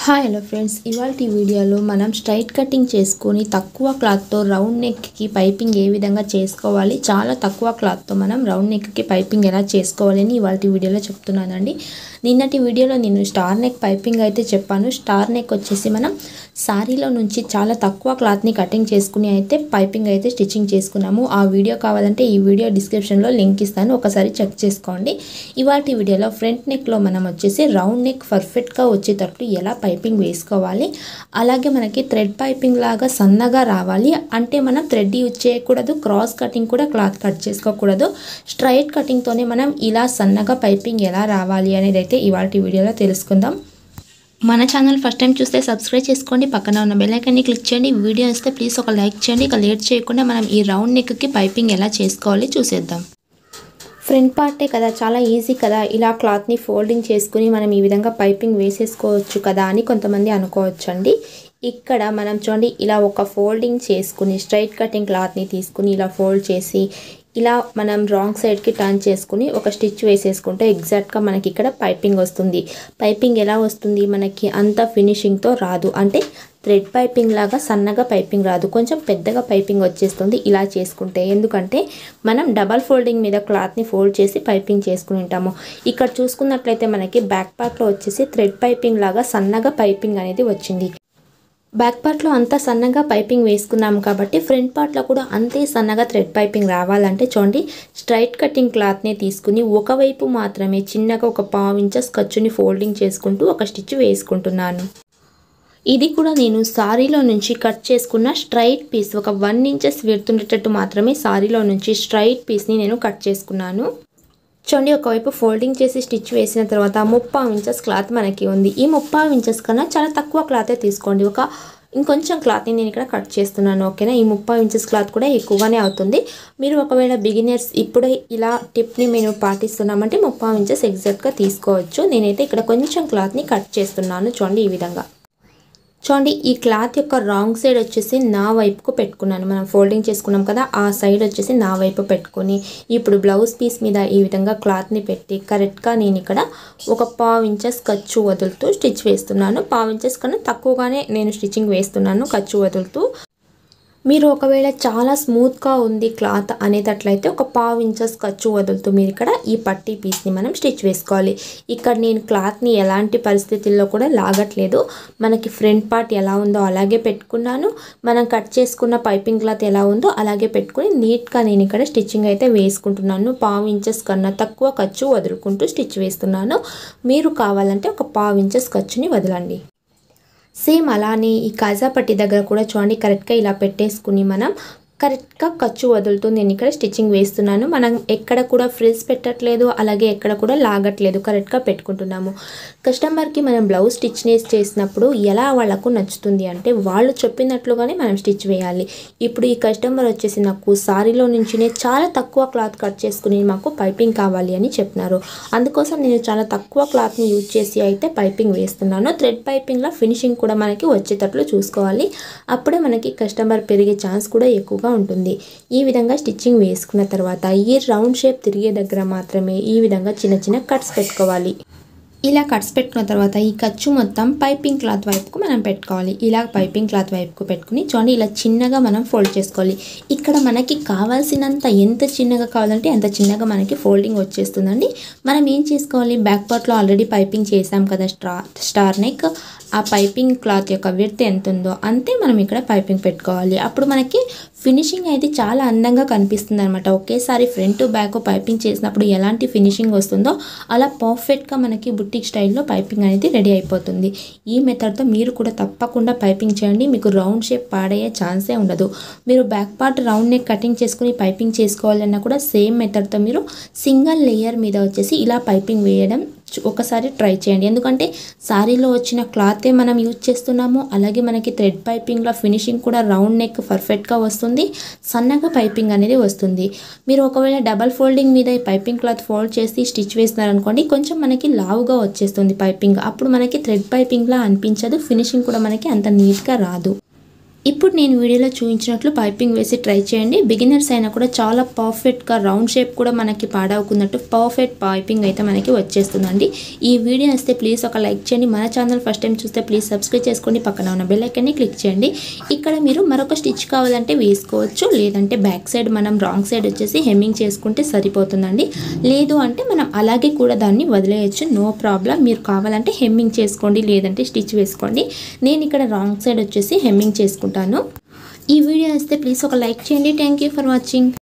hi hello friends ఇవాళ వీడియోలో మనం స్ట్రైట్ కటింగ్ చేసుకొని తక్కువ క్లాత్తో రౌండ్ నెక్కి పైపింగ్ ఏ విధంగా చేసుకోవాలి చాలా తక్కువ క్లాత్తో మనం రౌండ్ నెక్కి పైపింగ్ ఎలా చేసుకోవాలని ఇవాళ వీడియోలో చెప్తున్నానండి నిన్నటి వీడియోలో నేను స్టార్ నెక్ పైపింగ్ అయితే చెప్పాను స్టార్ నెక్ వచ్చేసి మనం సారీలో నుంచి చాలా తక్కువ క్లాత్ని కటింగ్ చేసుకుని అయితే పైపింగ్ అయితే స్టిచ్చింగ్ చేసుకున్నాము ఆ వీడియో కావాలంటే ఈ వీడియో డిస్క్రిప్షన్లో లింక్ ఇస్తాను ఒకసారి చెక్ చేసుకోండి ఇవాళ వీడియోలో ఫ్రంట్ నెక్లో మనం వచ్చేసి రౌండ్ నెక్ పర్ఫెక్ట్గా వచ్చేటట్లు ఎలా పైపింగ్ వేసుకోవాలి అలాగే మనకి థ్రెడ్ పైపింగ్ లాగా సన్నగా రావాలి అంటే మనం థ్రెడ్ యూజ్ చేయకూడదు క్రాస్ కటింగ్ కూడా క్లాత్ కట్ చేసుకోకూడదు స్ట్రైట్ కటింగ్తోనే మనం ఇలా సన్నగా పైపింగ్ ఎలా రావాలి అనేది అయితే ఇవాళ వీడియోలో తెలుసుకుందాం మన ఛానల్ ఫస్ట్ టైం చూస్తే సబ్స్క్రైబ్ చేసుకోండి పక్కన ఉన్న బెల్ ఐకాన్ని క్లిక్ చేయండి వీడియో వస్తే ప్లీజ్ ఒక లైక్ చేయండి ఇక లేట్ చేయకుండా మనం ఈ రౌండ్ నెక్కి పైపింగ్ ఎలా చేసుకోవాలి చూసేద్దాం ఫ్రంట్ పార్టే కదా చాలా ఈజీ కదా ఇలా క్లాత్ని ఫోల్డింగ్ చేసుకుని మనం ఈ విధంగా పైపింగ్ వేసేసుకోవచ్చు కదా అని కొంతమంది అనుకోవచ్చు అండి ఇక్కడ మనం చూడండి ఇలా ఒక ఫోల్డింగ్ చేసుకుని స్ట్రైట్ కటింగ్ క్లాత్ని తీసుకుని ఇలా ఫోల్డ్ చేసి ఇలా మనం రాంగ్ సైడ్కి టర్న్ చేసుకుని ఒక స్టిచ్ వేసేసుకుంటే ఎగ్జాక్ట్గా మనకి ఇక్కడ పైపింగ్ వస్తుంది పైపింగ్ ఎలా వస్తుంది మనకి అంత ఫినిషింగ్తో రాదు అంటే థ్రెడ్ పైపింగ్ లాగా సన్నగా పైపింగ్ రాదు కొంచెం పెద్దగా పైపింగ్ వచ్చేస్తుంది ఇలా చేసుకుంటే ఎందుకంటే మనం డబల్ ఫోల్డింగ్ మీద క్లాత్ని ఫోల్డ్ చేసి పైపింగ్ చేసుకుని ఉంటాము ఇక్కడ చూసుకున్నట్లయితే మనకి బ్యాక్ పార్ట్లో వచ్చేసి థ్రెడ్ పైపింగ్ లాగా సన్నగా పైపింగ్ అనేది వచ్చింది బ్యాక్ పార్ట్లో అంతా సన్నగా పైపింగ్ వేసుకున్నాము కాబట్టి ఫ్రంట్ పార్ట్లో కూడా అంతే సన్నగా థ్రెడ్ పైపింగ్ రావాలంటే చూడండి స్ట్రైట్ కటింగ్ క్లాత్ని తీసుకుని ఒకవైపు మాత్రమే చిన్నగా ఒక పావు ఇంచెస్ ఖర్చుని ఫోల్డింగ్ చేసుకుంటూ ఒక స్టిచ్ వేసుకుంటున్నాను ఇది కూడా నేను సారీలో నుంచి కట్ చేసుకున్న స్ట్రైట్ పీస్ ఒక వన్ ఇంచెస్ వెడుతుండేటట్టు మాత్రమే సారీలో నుంచి స్ట్రైట్ పీస్ని నేను కట్ చేసుకున్నాను చూడండి ఒకవైపు ఫోల్డింగ్ చేసి స్టిచ్ వేసిన తర్వాత ముప్పావు ఇంచెస్ క్లాత్ మనకి ఉంది ఈ ముప్పావు ఇంచెస్ కన్నా చాలా తక్కువ క్లాతే తీసుకోండి ఒక ఇంకొంచెం క్లాత్ని నేను ఇక్కడ కట్ చేస్తున్నాను ఓకేనా ఈ ముప్పై ఇంచెస్ క్లాత్ కూడా ఎక్కువగానే అవుతుంది మీరు ఒకవేళ బిగినర్స్ ఇప్పుడే ఇలా టిప్ని మేము పాటిస్తున్నామంటే ముప్పై ఇంచెస్ ఎగ్జాక్ట్గా తీసుకోవచ్చు నేనైతే ఇక్కడ కొంచెం క్లాత్ని కట్ చేస్తున్నాను చూడండి ఈ విధంగా చూడండి ఈ క్లాత్ యొక్క రాంగ్ సైడ్ వచ్చేసి నా వైపుకు పెట్టుకున్నాను మనం ఫోల్డింగ్ చేసుకున్నాం కదా ఆ సైడ్ వచ్చేసి నా వైపు పెట్టుకొని ఇప్పుడు బ్లౌజ్ పీస్ మీద ఈ విధంగా క్లాత్ని పెట్టి కరెక్ట్గా నేను ఇక్కడ ఒక పావు ఇంచెస్ ఖర్చు వదులుతూ స్టిచ్ వేస్తున్నాను పావు ఇంచెస్ కన్నా తక్కువగానే నేను స్టిచ్చింగ్ వేస్తున్నాను ఖర్చు వదులుతూ మీరు ఒకవేళ చాలా స్మూత్గా ఉంది క్లాత్ అనేటట్లయితే ఒక పావు ఇంచెస్ ఖర్చు వదులుతూ మీరు ఇక్కడ ఈ పట్టీ పీస్ని మనం స్టిచ్ వేసుకోవాలి ఇక్కడ నేను క్లాత్ని ఎలాంటి పరిస్థితుల్లో కూడా లాగట్లేదు మనకి ఫ్రంట్ పార్ట్ ఎలా ఉందో అలాగే పెట్టుకున్నాను మనం కట్ చేసుకున్న పైపింగ్ క్లాత్ ఎలా ఉందో అలాగే పెట్టుకుని నీట్గా నేను ఇక్కడ స్టిచ్చింగ్ అయితే వేసుకుంటున్నాను పావు ఇంచెస్ కన్నా తక్కువ ఖర్చు వదులుకుంటూ స్టిచ్ వేస్తున్నాను మీరు కావాలంటే ఒక పావు ఇంచెస్ ఖర్చుని వదలండి సేమ్ అలానే ఈ కాజా పట్టి దగ్గర కూడా చూడండి కరెక్ట్గా ఇలా పెట్టేసుకుని మనం కరెక్ట్గా ఖర్చు వదులుతూ నేను ఇక్కడ స్టిచ్చింగ్ వేస్తున్నాను మనం ఎక్కడ కూడా ఫ్రిల్స్ పెట్టట్లేదు అలాగే ఎక్కడ కూడా లాగట్లేదు కరెక్ట్గా పెట్టుకుంటున్నాము కస్టమర్కి మనం బ్లౌజ్ స్టిచ్ చేసినప్పుడు ఎలా వాళ్ళకు నచ్చుతుంది అంటే వాళ్ళు చెప్పినట్లుగానే మనం స్టిచ్ వేయాలి ఇప్పుడు ఈ కస్టమర్ వచ్చేసి నాకు సారీలో నుంచినే చాలా తక్కువ క్లాత్ కట్ చేసుకుని మాకు పైపింగ్ కావాలి అని చెప్పినారు అందుకోసం నేను చాలా తక్కువ క్లాత్ని యూజ్ చేసి అయితే పైపింగ్ వేస్తున్నాను థ్రెడ్ పైపింగ్లో ఫినిషింగ్ కూడా మనకి వచ్చేటట్లు చూసుకోవాలి అప్పుడే మనకి కస్టమర్ పెరిగే ఛాన్స్ కూడా ఎక్కువగా ఉంటుంది ఈ విధంగా స్టిచ్చింగ్ వేసుకున్న తర్వాత ఈ రౌండ్ షేప్ తిరిగే దగ్గర మాత్రమే ఈ విధంగా చిన్న చిన్న కట్స్ పెట్టుకోవాలి ఇలా కట్స్ పెట్టుకున్న తర్వాత ఈ ఖర్చు మొత్తం పైపింగ్ క్లాత్ వైపుకు మనం పెట్టుకోవాలి ఇలా పైపింగ్ క్లాత్ వైపుకు పెట్టుకుని చూడండి ఇలా చిన్నగా మనం ఫోల్డ్ చేసుకోవాలి ఇక్కడ మనకి కావాల్సినంత ఎంత చిన్నగా కావాలంటే అంత చిన్నగా మనకి ఫోల్డింగ్ వచ్చేస్తుందండి మనం ఏం చేసుకోవాలి బ్యాక్ పార్ట్లో ఆల్రెడీ పైపింగ్ చేసాం కదా స్టా స్టార్ నెక్ ఆ పైపింగ్ క్లాత్ యొక్క విడ్త్ ఎంత ఉందో అంతే మనం ఇక్కడ పైపింగ్ పెట్టుకోవాలి అప్పుడు మనకి ఫినిషింగ్ అయితే చాలా అందంగా కనిపిస్తుంది అనమాట ఒకేసారి ఫ్రంట్ బ్యాక్ పైపింగ్ చేసినప్పుడు ఎలాంటి ఫినిషింగ్ వస్తుందో అలా పర్ఫెక్ట్గా మనకి బుట్టిక్ స్టైల్లో పైపింగ్ అనేది రెడీ అయిపోతుంది ఈ మెథడ్తో మీరు కూడా తప్పకుండా పైపింగ్ చేయండి మీకు రౌండ్ షేప్ పాడయ్యే ఛాన్సే ఉండదు మీరు back part round neck cutting చేసుకుని పైపింగ్ చేసుకోవాలన్నా కూడా సేమ్ మెథడ్తో మీరు సింగిల్ లేయర్ మీద వచ్చేసి ఇలా పైపింగ్ వేయడం ఒకసారి ట్రై చేయండి ఎందుకంటే శారీలో వచ్చిన క్లాతే మనం యూజ్ చేస్తున్నాము అలాగే మనకి థ్రెడ్ పైపింగ్లో ఫినిషింగ్ కూడా రౌండ్ నెక్ పర్ఫెక్ట్గా వస్తుంది సన్నగా పైపింగ్ అనేది వస్తుంది మీరు ఒకవేళ డబల్ ఫోల్డింగ్ మీద ఈ పైపింగ్ క్లాత్ ఫోల్డ్ చేసి స్టిచ్ వేసినారనుకోండి కొంచెం మనకి లావుగా వచ్చేస్తుంది పైపింగ్ అప్పుడు మనకి థ్రెడ్ పైపింగ్లా అనిపించదు ఫినిషింగ్ కూడా మనకి అంత నీట్గా రాదు ఇప్పుడు నేను వీడియోలో చూపించినట్లు పైపింగ్ వేసి ట్రై చేయండి బిగినర్స్ అయినా కూడా చాలా పర్ఫెక్ట్గా రౌండ్ షేప్ కూడా మనకి పాడవుకున్నట్టు పర్ఫెక్ట్ పైపింగ్ అయితే మనకి వచ్చేస్తుందండి ఈ వీడియో వస్తే ప్లీజ్ ఒక లైక్ చేయండి మన ఛానల్ ఫస్ట్ టైం చూస్తే ప్లీజ్ సబ్స్క్రైబ్ చేసుకోండి పక్కన ఉన్న బెల్ ఐకాన్ని క్లిక్ చేయండి ఇక్కడ మీరు మరొక స్టిచ్ కావాలంటే వేసుకోవచ్చు లేదంటే బ్యాక్ సైడ్ మనం రాంగ్ సైడ్ వచ్చేసి హెమ్మింగ్ చేసుకుంటే సరిపోతుందండి లేదు అంటే మనం అలాగే కూడా దాన్ని వదిలేయచ్చు నో ప్రాబ్లం మీరు కావాలంటే హెమ్మింగ్ చేసుకోండి లేదంటే స్టిచ్ వేసుకోండి నేను ఇక్కడ రాంగ్ సైడ్ వచ్చేసి హెమ్మింగ్ చేసుకుంటాను ఈ వీడియో వస్తే ప్లీజ్ ఒక లైక్ చేయండి థ్యాంక్ యూ ఫర్ వాచింగ్